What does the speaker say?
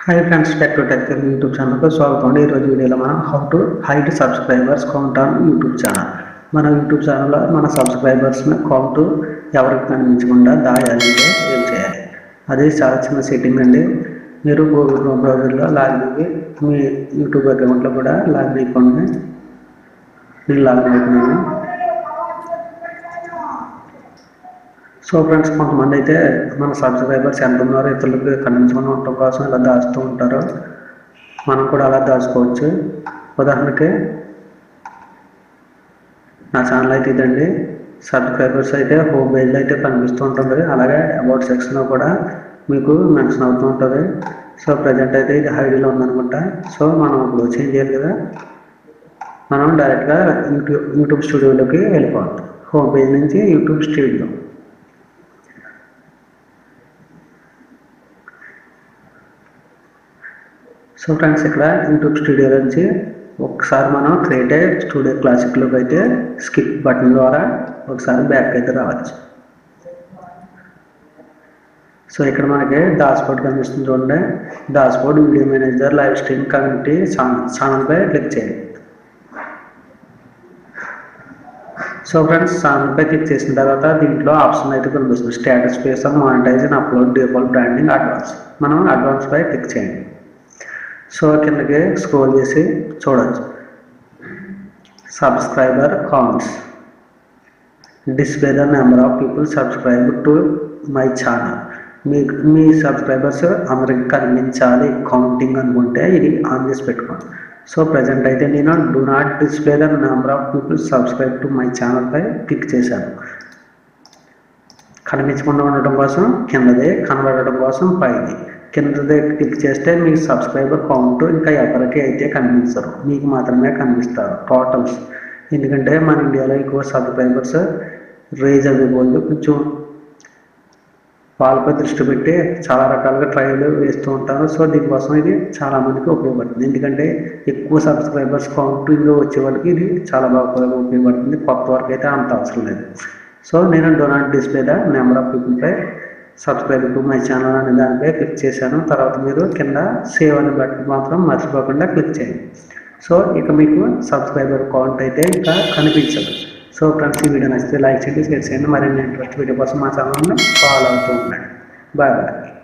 hi friends back to tech Telugu YouTube ఛానల్కి స్వాగతం అండి ఈరోజు వీడియోలో మనం how to hide subscribers count on YouTube channel మన యూట్యూబ్ ఛానల్లో మన సబ్స్క్రైబర్స్ని కౌంట్ ఎవరికి కనిపించకుండా దాయాలంటే ఏం చేయాలి అది చాలా చిన్న సెట్టింగ్ అండి మీరు గూగుల్ క్రోమ్ బ్రౌజర్లో లాగిన్ అయ్యి మీ యూట్యూబ్ అకౌంట్లో కూడా లాగిన్ అయిపోండి నేను లాగిన్ అయిపోయినాను సో ఫ్రెండ్స్ కొంతమంది అయితే మన సబ్స్క్రైబర్స్ ఎంత ఉన్నారో ఇతరులకు కనిపించకుండా ఉండటం కోసం ఇలా దాచుతూ ఉంటారు మనం కూడా అలా దాచుకోవచ్చు ఉదాహరణకి నా ఛానల్ అయితే ఇదండి సబ్స్క్రైబర్స్ అయితే హోమ్ పేజ్లో అయితే కనిపిస్తూ ఉంటుంది అలాగే అబౌట్ సెక్షన్లో కూడా మీకు మెన్షన్ అవుతూ ఉంటుంది సో ప్రజెంట్ అయితే ఇది హైడీలో ఉందనుకుంటా సో మనం ఇప్పుడు చేంజ్ చేయాలి కదా మనం డైరెక్ట్గా యూట్యూబ్ యూట్యూబ్ స్టూడియోలోకి వెళ్ళిపోవాలి హోమ్ పేజ్ నుంచి యూట్యూబ్ స్టూడియో సో ఫ్రెండ్స్ ఇక్కడ యూట్యూబ్ స్టూడియో నుంచి ఒకసారి మనం క్రియేట్ స్టూడియో క్లాసిక్లోకి అయితే స్కిప్ బటన్ ద్వారా ఒకసారి బ్యాక్ అయితే రావచ్చు సో ఇక్కడ మనకి డాష్బోర్డ్ కనిపిస్తుంది చూడండి dashboard video manager live stream community ఛానల్పై క్లిక్ చేయండి సో ఫ్రెండ్స్ ఛానల్పై క్లిక్ చేసిన తర్వాత దీంట్లో ఆప్షన్ అయితే కనిపిస్తుంది స్టేటస్ ఫేసర్ monetisation upload default branding advance మనం అడ్వాన్స్ పై క్లిక్ చేయండి సో కిందకి స్క్రోల్ చేసి చూడవచ్చు subscriber counts display the number of people subscribe to my channel మీ మీ సబ్స్క్రైబర్స్ అందరికి కనిపించాలి కౌంటింగ్ అనుకుంటే ఇది ఆన్ చేసి పెట్టుకోండి సో ప్రజెంట్ అయితే నేను do not display the number of people subscribe to my ఛానల్పై క్లిక్ చేశాను కనిపించకుండా ఉండటం కోసం కిందదే కనబడటం కోసం పైది కిందదే క్లిక్ చేస్తే మీ సబ్స్క్రైబర్ కౌంట్ ఇంకా ఎవరికి అయితే కనిపించరు మీకు మాత్రమే కనిపిస్తారు టోటల్స్ ఎందుకంటే మన ఇండియాలో ఎక్కువ సబ్స్క్రైబర్స్ రేజ్ అవ్వబోదు కొంచెం వాళ్ళపై దృష్టి పెట్టి చాలా రకాలుగా ట్రయల్ వేస్తూ ఉంటారు సో దీనికోసం ఇది చాలా మందికి ఉపయోగపడుతుంది ఎందుకంటే ఎక్కువ సబ్స్క్రైబర్స్ కౌంటింగ్ వచ్చే వాళ్ళకి ఇది చాలా బాగా ఉపయోగపడుతుంది కొత్త వరకు అయితే అంత అవసరం లేదు సో నేను do not display the number of పీపుల్పై సబ్స్క్రైబ్ టు మై ఛానల్ అనే దానిపై క్లిక్ చేశాను తర్వాత మీరు కింద సేవ్ అనే బటన్ మాత్రం మర్చిపోకుండా క్లిక్ చేయండి సో ఇక మీకు సబ్స్క్రైబర్ కౌంట్ అయితే ఇంకా కనిపించదు సో ఫ్రెండ్స్ ఈ వీడియో నచ్చితే లైక్ చేయండి షేర్ చేయండి మరిన్ని ఇంట్రెస్ట్ వీడియో కోసం మా ఛానల్ని ఫాలో అవుతూ ఉండండి బాయ్ బాయ్